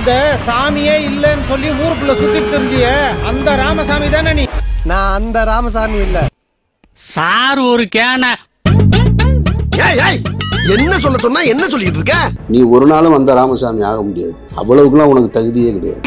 இந்த சாமியே இல்லைன்னு சொல்லி ஊருக்குள்ள சுத்திட்டு தெரிஞ்சிய அந்த ராமசாமி தானே நீ நான் அந்த ராமசாமி இல்ல சார் ஒரு கேன ஏய் ஏய் என்ன சொல்ல சொன்னா என்ன சொல்லிட்டு இருக்க நீ ஒரு நாளும் அந்த ராமசாமி ஆக முடியாது அவ்வளவுக்குலாம் உனக்கு தகுதியே கிடையாது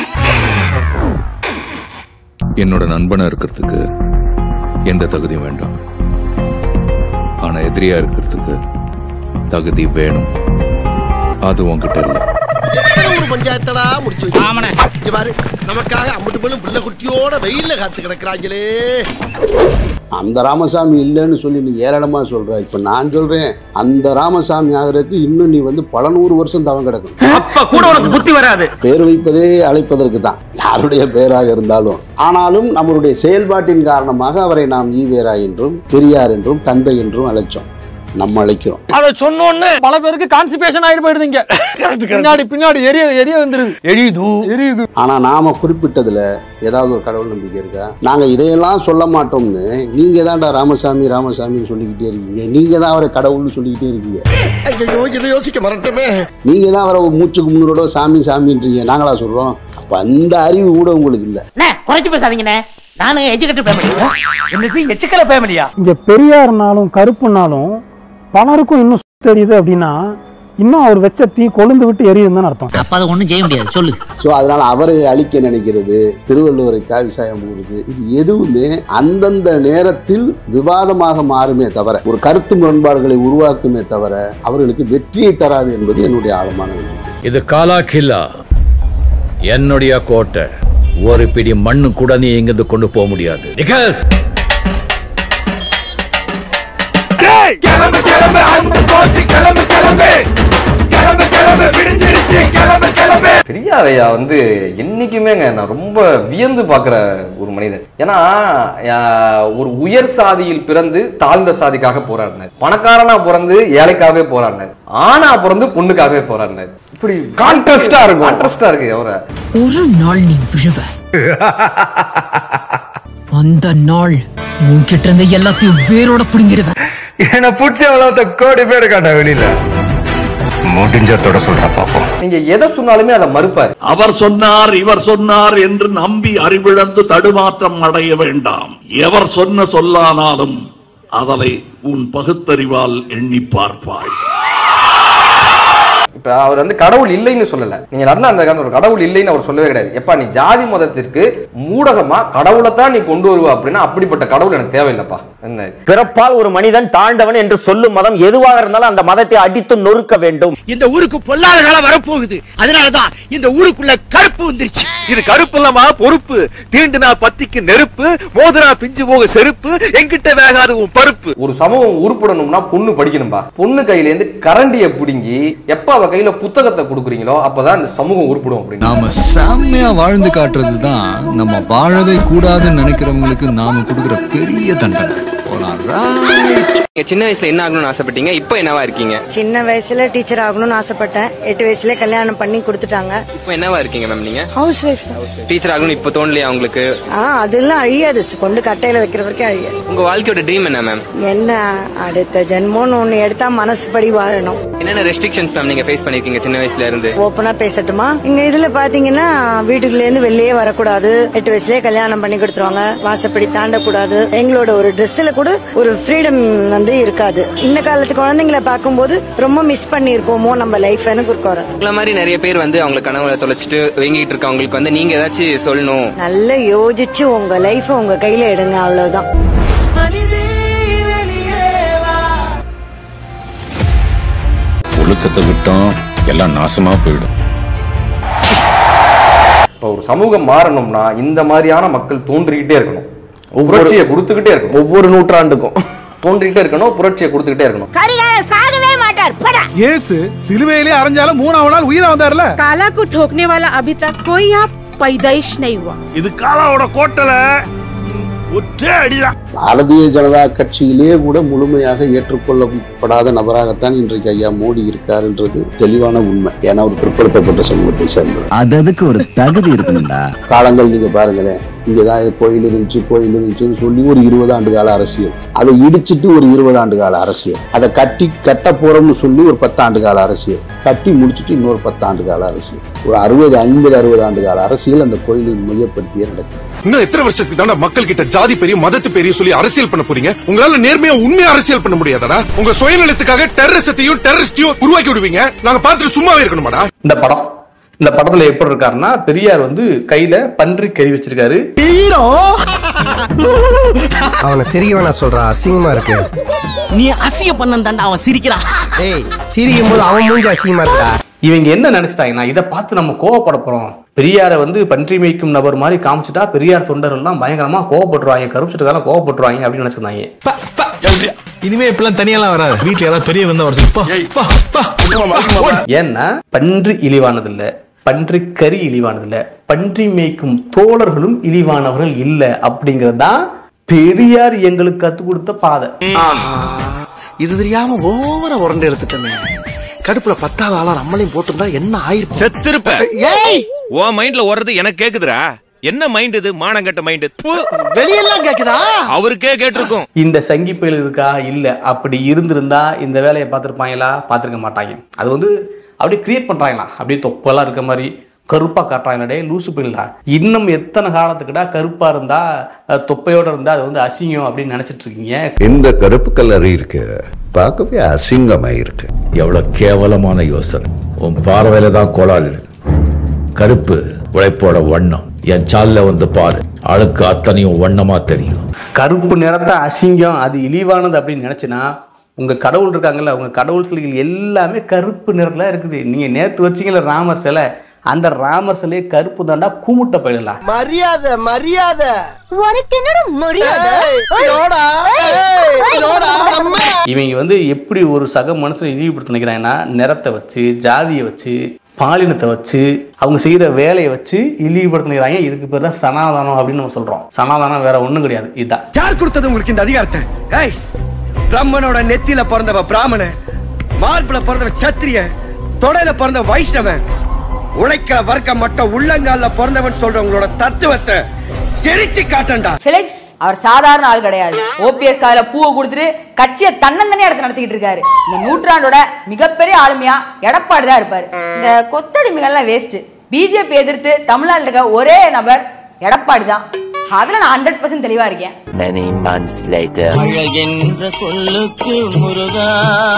என்னோட நண்பனா இருக்கிறதுக்கு எந்த தகுதியும் வேண்டாம் ஆனா எதிரியா இருக்கிறதுக்கு தகுதி வேணும் அது உன்கிட்ட இல்லை ஒரு பஞ்சாயத்தடா முடிச்சு வச்சு. ஆமாண்ணே. இங்க பாரு நமக்காக அம்பட்டு பெண்ணும் புள்ள குட்டியோட வெயில்ல காத்து கிடக்குறாங்களே அந்த ராமசாமி இல்லைன்னு சொல்லி நீ ஏளனமா சொல்ற இப்ப நான் சொல்றேன் அந்த ராமசாமி ஆகிறதுக்கு இன்னும் நீ வந்து பல நூறு வருஷம் தவம் கிடக்கணும் அப்ப கூட உனக்கு புத்தி வராது பேர் வைப்பதே அழைப்பதற்கு தான் யாருடைய பெயராக இருந்தாலும் ஆனாலும் நம்மளுடைய செயல்பாட்டின் காரணமாக அவரை நாம் ஈவேரா என்றும் பெரியார் என்றும் தந்தை என்றும் அழைச்சோம் நம்ம அழைக்கிறோம் அதை சொன்னோன்னு பல பேருக்கு கான்ஸ்டிபேஷன் ஆயிட்டு போயிடுதுங்க பின்னாடி பின்னாடி எரிய எரிய வந்துருது எரியுது எரியுது ஆனா நாம குறிப்பிட்டதுல ஏதாவது ஒரு கடவுள் நம்பிக்கை இருக்கா நாங்க இதையெல்லாம் சொல்ல மாட்டோம்னு நீங்க தான்டா ராமசாமி ராமசாமின்னு சொல்லிக்கிட்டே இருக்கீங்க நீங்க தான் அவரை கடவுள்னு சொல்லிக்கிட்டே இருக்கீங்க ஐயோ இதை யோசிக்க மறட்டமே நீங்க தான் அவரை மூச்சுக்கு முன்னோட சாமி சாமின்றீங்க நாங்களா சொல்றோம் அப்ப அந்த அறிவு கூட உங்களுக்கு இல்ல குறைச்சு பேசாதீங்கண்ணே நானும் எஜுகேட்டட் ஃபேமிலி என்னது எச்சுக்கல ஃபேமிலியா இங்க பெரியார்னாலும் கருப்புனாலும் பலருக்கும் இன்னும் தெரியுது அப்படின்னா இன்னும் அவர் வச்ச தீ கொழுந்து விட்டு எரியுதுன்னு அர்த்தம் அப்ப அதை ஒண்ணும் செய்ய முடியாது சொல்லு ஸோ அதனால அவரை அழிக்க நினைக்கிறது திருவள்ளுவரை காவிசாயம் போடுறது இது எதுவுமே அந்தந்த நேரத்தில் விவாதமாக மாறுமே தவிர ஒரு கருத்து முரண்பாடுகளை உருவாக்குமே தவிர அவர்களுக்கு வெற்றியை தராது என்பது என்னுடைய ஆழமான எண்ணம். இது காலா கில்லா என்னுடைய கோட்டை ஒரு பிடி மண்ணு கூட நீ இங்கிருந்து கொண்டு போக முடியாது நிக்கல் பெரியாரையா வந்து என்னைக்குமேங்க நான் ரொம்ப வியந்து பார்க்குற ஒரு மனிதன் ஏன்னா ஆஹ், ஒரு உயர் சாதியில் பிறந்து தாழ்ந்த சாதிக்காக போராடினார் பணக்காரனா பிறந்து ஏழைக்காகவே போராடினார் ஆனா பிறந்து பொண்ணுக்காகவே போராடினார் இப்படி கான்ட்ரஸ்டா இருக்கும் கான்ட்ரஸ்டா இருக்கு அவரை ஒரு நாள் நீ விழுவ அந்த நாள் உன்கிட்ட இருந்த எல்லாத்தையும் வேரோட பிடுங்கிடுவேன் என்ன பிடிச்ச கோடி பேர் காட்ட வெளியில முடிஞ்சத்தோட சொல்ற பாப்போம் நீங்க எதை சொன்னாலுமே அதை மறுப்பாரு அவர் சொன்னார் இவர் சொன்னார் என்று நம்பி அறிவிழந்து தடுமாற்றம் அடைய வேண்டாம் எவர் சொன்ன சொல்லானாலும் அதனை உன் பகுத்தறிவால் எண்ணி பார்ப்பாய் இப்ப அவர் வந்து கடவுள் இல்லைன்னு சொல்லல நீங்க நடந்த அந்த காலத்துல ஒரு கடவுள் இல்லைன்னு அவர் சொல்லவே கிடையாது எப்பா நீ ஜாதி மதத்திற்கு மூடகமா கடவுளை தான் நீ கொண்டு வருவ அப்படின்னா அப்படிப்பட்ட கடவுள் எனக்கு தேவையில்லைப்பா என்ன பிறப்பால் ஒரு மனிதன் தாழ்ந்தவன் என்று சொல்லும் மதம் எதுவாக இருந்தாலும் அந்த மதத்தை அடித்து நொறுக்க வேண்டும் இந்த ஊருக்கு பொல்லாத காலம் வரப்போகுது அதனாலதான் இந்த ஊருக்குள்ள கருப்பு வந்துருச்சு இது கருப்பு இல்லாம பொறுப்பு தீண்டுனா பத்திக்கு நெருப்பு மோதுனா பிஞ்சு போக செருப்பு எங்கிட்ட வேகாது உன் பருப்பு ஒரு சமூகம் உருப்படணும்னா பொண்ணு படிக்கணும்பா பொண்ணு கையில இருந்து கரண்டிய புடுங்கி எப்ப அவ கையில புத்தகத்தை கொடுக்குறீங்களோ அப்பதான் இந்த சமூகம் உருப்படும் அப்படின்னு நாம செம்மையா வாழ்ந்து காட்டுறது தான் நம்ம வாழவே கூடாதுன்னு நினைக்கிறவங்களுக்கு நாம கொடுக்குற பெரிய தண்டனை போலாம் சின்ன வயசுல என்ன ஆகணும்னு ஆசைப்பட்டீங்க இப்போ என்னவா இருக்கீங்க சின்ன வயசுல டீச்சர் ஆகணும்னு ஆசைப்பட்டேன் எட்டு வயசுல கல்யாணம் பண்ணி கொடுத்துட்டாங்க இப்போ என்னவா இருக்கீங்க மேம் நீங்க ஹவுஸ் ஒய்ஃப் டீச்சர் ஆகணும் இப்போ தோணலையா உங்களுக்கு ஆ அதெல்லாம் அழியாது கொண்டு கட்டையில வைக்கிற வரைக்கும் அழியாது உங்க வாழ்க்கையோட ட்ரீம் என்ன மேம் என்ன அடுத்த ஜென்மோன்னு ஒண்ணு எடுத்தா மனசுபடி வாழணும் என்னென்ன ரெஸ்ட்ரிக்ஷன்ஸ் மேம் நீங்க ஃபேஸ் பண்ணிருக்கீங்க சின்ன வயசுல இருந்து ஓப்பனா பேசட்டுமா இங்க இதுல பாத்தீங்கன்னா வீட்டுக்குள்ள இருந்து வெளியே வரக்கூடாது எட்டு வயசுலயே கல்யாணம் பண்ணி கொடுத்துருவாங்க வாசப்படி தாண்டக்கூடாது எங்களோட ஒரு ட்ரெஸ்ல கூட ஒரு ஃப்ரீடம் வந்து இருக்காது இந்த காலத்து குழந்தைங்களை பார்க்கும்போது ரொம்ப மிஸ் பண்ணியிருக்கோமோ நம்ம லைஃப் எனக்கு இருக்கும் வராது. உங்களை மாதிரி நிறைய பேர் வந்து அவங்க கனவுல தொலைச்சிட்டு வேங்கிட்டு இருக்கவங்களுக்கு வந்து நீங்க ஏதாச்சும் சொல்லணும் நல்லா யோசிச்சு உங்க லைஃப் உங்க கையில எடுங்க அவ்வளவுதான் ஒழுக்கத்தை விட்டோம் எல்லாம் நாசமா போயிடும் இப்போ ஒரு சமூகம் மாறணும்னா இந்த மாதிரியான மக்கள் தோன்றிக்கிட்டே இருக்கணும் புரட்சியை கொடுத்துக்கிட்டே இருக்கணும் ஒவ்வொரு நூற்றாண்டுக்கும் தோன்றிக்கிட்டே இருக்கணும் புரட்சியை கொடுத்துக்கிட்டே இருக்கணும் கரிகால சாகவே மாட்டார் படா ஏசு சிலுவையிலே அரைஞ்சாலும் மூணாவது நாள் உயிரா வந்தாருல काला को ठोकने वाला अभी तक कोई यहाँ पैदाइश नहीं हुआ இது காலாவோட கோட்டல ஒற்றே அடிதான் பாரதிய ஜனதா கட்சியிலே கூட முழுமையாக ஏற்றுக்கொள்ளப்படாத நபராகத்தான் இன்றைக்கு ஐயா மோடி இருக்காருன்றது தெளிவான உண்மை ஏன்னா ஒரு பிற்படுத்தப்பட்ட சமூகத்தை சேர்ந்தவர் அது அதுக்கு ஒரு தகுதி இருக்கணும்டா காலங்கள் நீங்க பாருங்களேன் இங்கே தான் கோயில் இருந்துச்சு கோயில் இருந்துச்சுன்னு சொல்லி ஒரு இருபது ஆண்டு கால அரசியல் அதை இடிச்சிட்டு ஒரு இருபது ஆண்டு கால அரசியல் அதை கட்டி கட்ட போறோம்னு சொல்லி ஒரு பத்தாண்டு கால அரசியல் கட்டி முடிச்சுட்டு இன்னொரு பத்தாண்டு கால அரசியல் ஒரு அறுபது ஐம்பது அறுபது ஆண்டு கால அரசியல் அந்த கோயிலை மையப்படுத்தியே நடக்குது இன்னும் எத்தனை வருஷத்துக்கு தானே மக்கள் கிட்ட ஜாதி பெரிய மதத்து பெரிய சொல்லி அரசியல் பண்ண போறீங்க உங்களால நேர்மையா உண்மையா அரசியல் பண்ண முடியாதடா உங்க சுயநலத்துக்காக டெரரிசத்தையும் டெரரிஸ்டையும் உருவாக்கி விடுவீங்க நாங்க பார்த்துட்டு சும்மாவே இருக்கணுமாடா இந்த படம் இந்த படத்துல எப்படி இருக்காருன்னா பெரியார் வந்து கையில பன்றி கறி வச்சிருக்காரு அவனை சிரிக்கவனா சொல்றா அசிங்கமா இருக்கு நீ அசிய பண்ண அவன் சிரிக்கிறான் ஏய் சிரிக்கும் போது அவன் மூஞ்சி அசிங்கமா இருக்கா இவங்க என்ன நினைச்சிட்டாங்கன்னா இதை பார்த்து நம்ம கோவப்பட போறோம் பெரியாரை வந்து பன்றி மேய்க்கும் நபர் மாதிரி காமிச்சிட்டா பெரியார் தொண்டர்கள்லாம் பயங்கரமா கோவப்பட்டுருவாங்க கருப்பிச்சிட்டு கோவப்பட்டுருவாங்க அப்படின்னு நினைச்சிருந்தாங்க இனிமே இப்பெல்லாம் தனியெல்லாம் வராது வீட்டுல யாராவது பெரிய வந்தா வர ஏன்னா பன்றி இழிவானது இல்ல பன்றி கறி இழிவானது இல்ல பன்றி மேய்க்கும் தோழர்களும் இழிவானவர்கள் இல்ல அப்படிங்கிறது தான் பெரியார் எங்களுக்கு கத்து கொடுத்த பாதை இது தெரியாம ஓவர உரண்டு எடுத்துட்டமே கடுப்புல பத்தாவது ஆளா நம்மளையும் போட்டிருந்தா என்ன ஆயிருக்கும் செத்திருப்ப ஏய் உன் மைண்ட்ல வர்றது எனக்கு கேக்குதுடா என்ன மைண்ட் இது மானங்கட்ட மைண்ட் வெளியெல்லாம் கேக்குதா அவருக்கே கேட்டிருக்கும் இந்த சங்கி புயல் இருக்கா இல்ல அப்படி இருந்திருந்தா இந்த வேலையை பார்த்திருப்பாங்களா பார்த்திருக்க மாட்டாங்க அது வந்து அப்படியே கிரியேட் பண்றாங்களா அப்படியே தொப்பெல்லாம் இருக்க மாதிரி கருப்பா காட்டுறாங்கடே லூசு பிள்ளா இன்னும் எத்தனை காலத்துக்குடா கருப்பா இருந்தா அஹ், தொப்பையோட இருந்தா அது வந்து அசிங்கம் அப்படின்னு நினைச்சிட்டு இருக்கீங்க இந்த கருப்பு கலர் இருக்கு பார்க்கவே அசிங்கமா இருக்கு எவ்வளவு கேவலமான யோசனை உன் பார்வையில தான் கோளாறு இருக்கு கருப்பு உழைப்போட வண்ணம் என் சால்ல வந்து பாரு அழுக்கு அத்தனையும் வண்ணமா தெரியும் கருப்பு நிறத்தை அசிங்கம் அது இழிவானது அப்படின்னு நினைச்சுன்னா உங்க கடவுள் இருக்காங்கல்ல உங்க கடவுள் சிலைகள் எல்லாமே கருப்பு நிறத்துல இருக்குது நீங்க நேத்து வச்சீங்கல்ல ராமர் சிலை அந்த ராமர் சிலையை கருப்பு தாண்டா கூமுட்ட போயிடலாம் மரியாதை மரியாதை உனக்கு என்னோட மரியாதை இவங்க வந்து எப்படி ஒரு சக மனுஷனை இழிவுபடுத்த நினைக்கிறாங்கன்னா நிறத்தை வச்சு ஜாதியை வச்சு பாலினத்தை வச்சு அவங்க செய்யற வேலையை வச்சு இழிவுபடுத்த நினைக்கிறாங்க இதுக்கு பேர் தான் சனாதனம் அப்படின்னு நம்ம சொல்றோம் சனாதனம் வேற ஒண்ணும் கிடையாது இதுதான் யார் கொடுத்தது உங்களுக்கு இந்த அதிகாரத்தை ஏய் பிரம்மனோட நெத்தியில பிறந்தவ பிராமணன் மார்பில பிறந்தவ சத்திரிய தொடையில பிறந்த வைஷ்ணவன் உழைக்கிற வர்க்கம் மட்டும் உள்ளங்கால்ல பிறந்தவன் சொல்ற உங்களோட தத்துவத்தை சிரிச்சு காட்டண்டா பிலிக்ஸ் அவர் சாதாரண ஆள் கிடையாது ஓபிஎஸ் கால பூவை கொடுத்துட்டு கட்சியை தன்னந்தனியா எடுத்து நடத்திக்கிட்டு இருக்காரு இந்த நூற்றாண்டோட மிகப்பெரிய ஆளுமையா எடப்பாடி தான் இருப்பாரு இந்த கொத்தடிமைகள்லாம் வேஸ்ட் பிஜேபி எதிர்த்து தமிழ்நாட்டில் இருக்க ஒரே நபர் எடப்பாடி தான் அதுல நான் ஹண்ட்ரட் பர்சன்ட் தெளிவா இருக்கேன் Many months later. அழகென்ற சொல்லுக்கு முருகா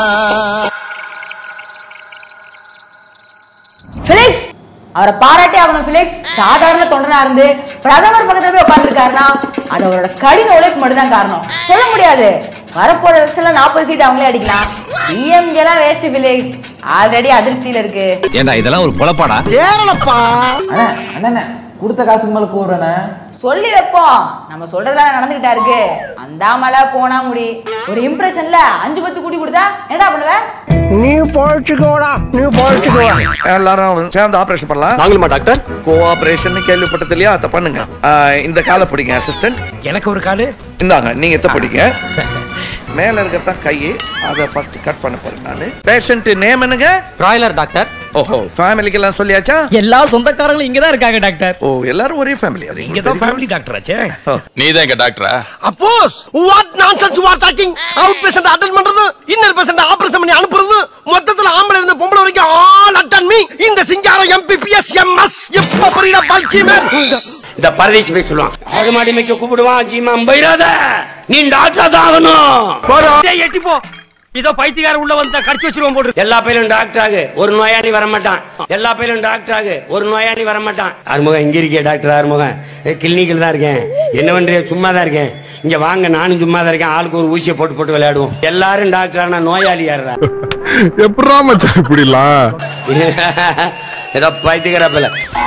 பிலிக்ஸ் அவரை பாராட்டி ஆகணும் பிலிக்ஸ் சாதாரண தொண்டனா இருந்து பிரதமர் பக்கத்துல போய் உட்கார்ந்துருக்காருன்னா அது அவரோட கடின உழைப்பு மட்டும் தான் காரணம் சொல்ல முடியாது வரப்போற எலெக்ஷன்ல நாற்பது சீட் அவங்களே அடிக்கலாம் டிஎம்கே எல்லாம் வேஸ்ட் பிலிக்ஸ் ஆல்ரெடி அதிருப்தியில இருக்கு ஏண்டா இதெல்லாம் ஒரு பொழப்பாடா ஏறலப்பா அண்ணா அண்ணா கொடுத்த காசுக்கு மேல கூடுறேண்ணே சொல்லி வைப்போம் நம்ம சொல்றதுலாம் நடந்துகிட்டா இருக்கு அந்தாமல போனா முடி ஒரு இம்ப்ரெஷன்ல அஞ்சு பத்து கூட்டி கொடுத்தா என்னடா பண்ணுவ நீ பொழைச்சுக்கோடா நீ பொழைச்சுக்கோடா எல்லாரும் சேர்ந்து ஆபரேஷன் பண்ணலாம் நாங்களுமா டாக்டர் கோ ஆபரேஷன் கேள்விப்பட்டது இல்லையா அதை பண்ணுங்க ஆ, இந்த காலை பிடிங்க அசிஸ்டன்ட் எனக்கு ஒரு காலு இந்தாங்க நீங்க எத்த பிடிங்க மேல இருக்கத்தான் கை அதை ஃபர்ஸ்ட் கட் பண்ண போறேன் நானு பேஷண்ட் நேம் என்னங்க பிராய்லர் டாக்டர் ஓஹோ ஃபேமிலிக்கு எல்லாம் சொல்லியாச்சா எல்லா சொந்தக்காரங்களும் இங்க தான் இருக்காங்க டாக்டர் ஓ எல்லாரும் ஒரே ஃபேமிலி இங்க தான் ஃபேமிலி டாக்டர் ஆச்சே நீ தான் எங்க டாக்டரா அப்போஸ் what nonsense you are talking out patient attend பண்றது இன்னர் பேஷண்ட் ஆபரேஷன் பண்ணி அனுப்புறது மொத்தத்துல ஆம்பளை இருந்து பொம்பளை வரைக்கும் ஆல் அட்டன் மீ இந்த சிங்காரம் எம்பிபிஎஸ் எம்எஸ் எப்ப புரியல பல்சிமே இந்த பரதேசி போய் சொல்லுவான் ஆடு மாடி மேய்க்க கூப்பிடுவான் ஜீமா போயிடாத நீ டாக்டர் தான் ஆகணும் டேய், எட்டி போ இதோ பைத்தியக்கார உள்ள வந்தா கடிச்சு வச்சிருவோம் போட்டு எல்லா பையிலும் டாக்டர் ஆகு ஒரு நோயாளி வர மாட்டான் எல்லா பையிலும் டாக்டர் ஆகு ஒரு நோயாளி வர மாட்டான் ஆறுமுகம் இங்க இருக்கே டாக்டர் ஆறுமுகம் கிளினிக்கில் தான் இருக்கேன் என்ன பண்றீங்க சும்மா தான் இருக்கேன் இங்க வாங்க நானும் சும்மா தான் இருக்கேன் ஆளுக்கு ஒரு ஊசியை போட்டு போட்டு விளையாடுவோம் எல்லாரும் டாக்டர் ஆனா நோயாளி யாரா எப்படா மச்சான் இப்படிலாம் ஏதோ பைத்தியக்கார பிள்ளை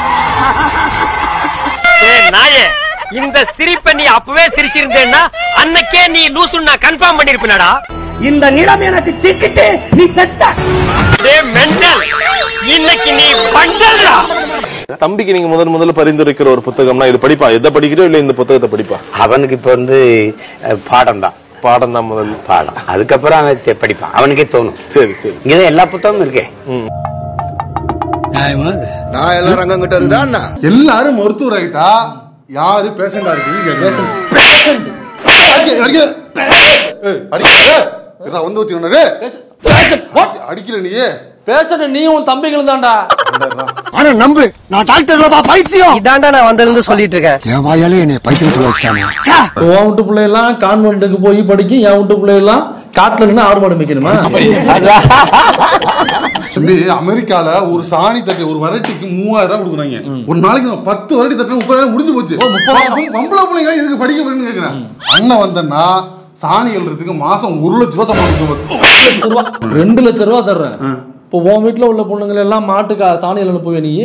நாயே இந்த சிரிப்பை நீ அப்பவே சிரிச்சிருந்தேன்னா அன்னைக்கே நீ லூசுன்னு நான் கன்ஃபார்ம் பண்ணிருப்பேனடா இந்த நிலம் எனக்கு சிக்கிட்டு நீ செத்த மெண்டல் இன்னைக்கு நீ பண்டல்டா தம்பிக்கு நீங்க முதல் முதல்ல பரிந்துரைக்கிற ஒரு புத்தகம்னா இது படிப்பா எதை படிக்கிறோ இல்ல இந்த புத்தகத்தை படிப்பா அவனுக்கு இப்ப வந்து பாடம் தான் பாடம் தான் முதல் பாடம் அதுக்கப்புறம் அவன் தெ- படிப்பான் அவனுக்கே தோணும் சரி சரி இங்கதான் எல்லா புத்தகமும் இருக்கே நான் எல்லாரும் அங்கங்கிட்ட இருக்குதா எல்லாரும் மருத்துவர் ஆயிட்டா யாரு பேஷண்டா இருக்கீங்க கேக்குறேன் அடிக்க அடிக்க ஏய், அடிக்க ஏய், இருடா, வந்து வச்சு அடிக்கல நீயே பேசட்டு நீ உன் தம்பிகளும் தான்டா ஆனா நம்பு நான் டாக்டர் பைத்தியம் இதாண்டா நான் வந்திருந்து சொல்லிட்டு இருக்கேன் என் வாயாலே என்னை பைத்தியம் சொல்ல வச்சுட்டாங்க உன் வீட்டு பிள்ளையெல்லாம் கான்வென்ட்டுக்கு போய் படிக்கும் என் வீட்டு பிள்ளையெல்லாம் காட்டுல நின்று ஆடு மாடு மேய்க்கணுமா தம்பி அமெரிக்கால ஒரு சாணி தட்டு ஒரு வரட்டிக்கு மூவாயிரம் ரூபாய் கொடுக்குறாங்க ஒரு நாளைக்கு நான் பத்து வரட்டி தட்டினா முப்பதாயிரம் முடிஞ்சு போச்சு பொம்பளை பிள்ளைங்க எதுக்கு படிக்க போறேன்னு கேக்குறேன் அண்ணன் வந்தேன்னா சாணி எழுறதுக்கு மாசம் ஒரு லட்ச ரூபா சம்பளம் ரெண்டு லட்ச ரூபா தர்றேன் இப்போ உன் வீட்டுல உள்ள பொண்ணுங்க எல்லாம் மாட்டுக்கா சாணியில் அனுப்புவே நீ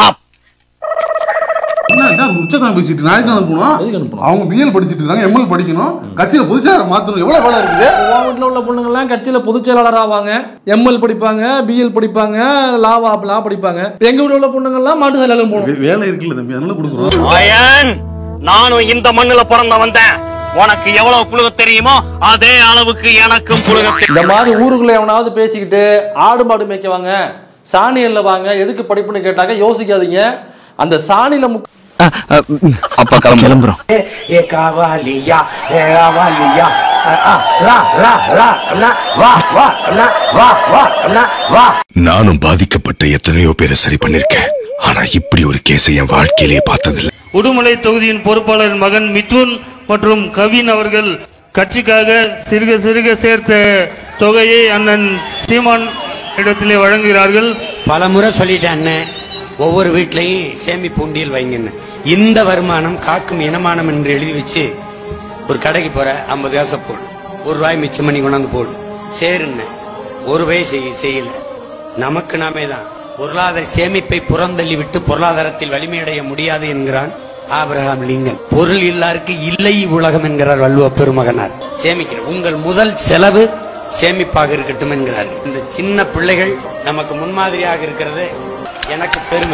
என்ன என்ன உச்சதான் பேசிட்டு நாளைக்கு அனுப்பணும் அவங்க பிஎல் படிச்சிட்டு இருக்காங்க எம்எல் படிக்கணும் கட்சியில பொதுச்சாரம் மாத்தணும் எவ்வளவு வேலை இருக்குது உன் வீட்டுல உள்ள பொண்ணுங்க எல்லாம் கட்சியில பொதுச் செயலாளர் ஆவாங்க எம்எல் படிப்பாங்க பிஎல் படிப்பாங்க லாவா லா படிப்பாங்க எங்க வீட்டுல உள்ள பொண்ணுங்க எல்லாம் மாட்டு செயலாளர் போகணும் வேலை இருக்குல்ல தம்பி அதனால கொடுக்குறோம் ஆயன் நானும் இந்த மண்ணுல பிறந்த வந்தேன் உனக்கு எவ்வளவு புழுக தெரியுமோ அதே அளவுக்கு எனக்கும் புழுக இந்த மாதிரி ஊருக்குள்ள எவனாவது பேசிக்கிட்டு ஆடு மாடு மேய்க்கவாங்க சாணி எல்ல வாங்க எதுக்கு படிப்புன்னு கேட்டாக்க யோசிக்காதீங்க அந்த சாணியில முக் அப்பா கிளம்பு கிளம்புறோம் ஏ காவாலியா ஏ காவாலியா ரா ரா ரா வா வா வா வா வா நானும் பாதிக்கப்பட்ட எத்தனையோ பேரை சரி பண்ணிருக்கேன் ஆனா இப்படி ஒரு கேஸை என் வாழ்க்கையிலேயே பார்த்ததில்லை உடுமலை தொகுதியின் பொறுப்பாளர் மகன் மிதுன் மற்றும் கவின் அவர்கள் கட்சிக்காக சிறுக சிறுக சேர்த்த தொகையை அண்ணன் ஸ்ரீமான் இடத்திலே வழங்குகிறார்கள் பல முறை சொல்லிட்டேன் அண்ணன் ஒவ்வொரு வீட்லயும் சேமிப்பு உண்டியல் வைங்கன்னு இந்த வருமானம் காக்கும் இனமானம் என்று எழுதி வச்சு ஒரு கடைக்கு போற ஐம்பது காசை போடு ஒரு ரூபாய் மிச்சம் பண்ணி கொண்டாந்து போடு சேருன்னு ஒரு ரூபாய் செய்ய செய்யல நமக்கு நாமே தான் பொருளாதார சேமிப்பை புறந்தள்ளி விட்டு பொருளாதாரத்தில் வலிமையடைய முடியாது என்கிறான் ஆபிரகாம் லிங்கன் பொருள் இல்லாருக்கு இல்லை உலகம் என்கிறார் வள்ளுவ பெருமகனார் சேமிக்கிற உங்கள் முதல் செலவு சேமிப்பாக இருக்கட்டும் என்கிறார்கள் இந்த சின்ன பிள்ளைகள் நமக்கு முன்மாதிரியாக இருக்கிறது எனக்கு பெருமை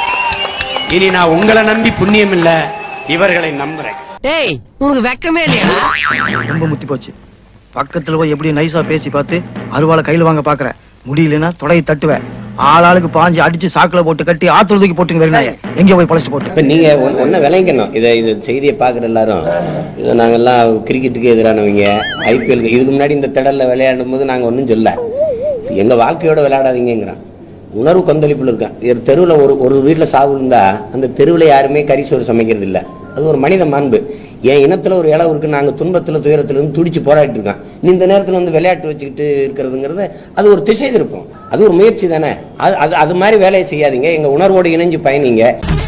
இனி நான் உங்களை நம்பி புண்ணியம் இல்ல இவர்களை நம்புறேன் டேய் உனக்கு வெக்கமே இல்லையா ரொம்ப முத்தி போச்சு பக்கத்துல போய் எப்படி நைஸா பேசி பார்த்து அருவாளை கையில வாங்க பாக்குற முடியலன்னா தொடையை தட்டுவேன் ஆளாளுக்கு பாஞ்சு அடிச்சு சாக்குல போட்டு கட்டி ஆத்துல தூக்கி போட்டுங்க வெறினாய எங்க போய் பழச்சு போட்டு இப்ப நீங்க ஒன்- ஒண்ணு விளைங்கணும் இதை இது செய்தியை பாக்குற எல்லாரும் இது நாங்கெல்லாம் கிரிக்கெட்டுக்கு எதிரானவங்க ஐபிஎல் இதுக்கு முன்னாடி இந்த திடல்ல விளையாடும் போது நாங்க ஒன்றும் சொல்ல எங்க வாழ்க்கையோட விளையாடாதீங்கிறான் உணர்வு கொந்தளிப்புல இருக்கான் ஒரு தெருவுல ஒரு ஒரு வீட்டுல சாவு இருந்தா அந்த தெருவுல யாருமே கறி சோறு சமைக்கிறது இல்ல அது ஒரு மனித மாண்பு என் இனத்துல ஒரு இளவு இருக்கு நாங்க துன்பத்துல துயரத்துல இருந்து துடிச்சு போராடிட்டு இருக்கோம் நீ இந்த நேரத்துல வந்து விளையாட்டு வச்சுக்கிட்டு இருக்கிறதுங்கிறது அது ஒரு திசை திருப்பம் அது ஒரு முயற்சி தானே அது அது அது மாதிரி வேலையை செய்யாதீங்க எங்க உணர்வோடு இணைஞ்சு பயணிங்க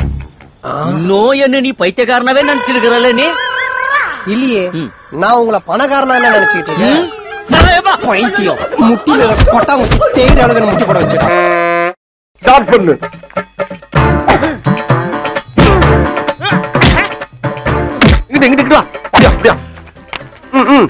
நோய் என்ன நீ பைத்தியக்காரனவே நினைச்சிருக்கிறல்ல நீ இல்லையே நான் உங்களை பணக்காரனா என்ன நினைச்சிட்டு இருக்கேன் பைத்தியம் முட்டில கொட்டாங்குச்சி தேடி அளவுக்கு முட்டி போட வச்சிருக்கேன் ஸ்டார்ட் பண்ணு இங்கிட்டு இங்கிட்டு வா அப்படியா அப்படியா ம், ம்.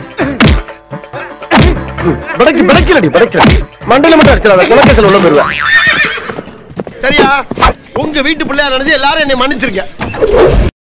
ம், படைக்கு படைக்கலடி படைக்கல மண்டையில மட்டும் அடிச்சிடாத குலக்கேசல் உள்ள போயிருவேன் சரியா உங்க வீட்டு பிள்ளையா நினைச்சு எல்லாரும் என்னை மன்னிச்சிருக்க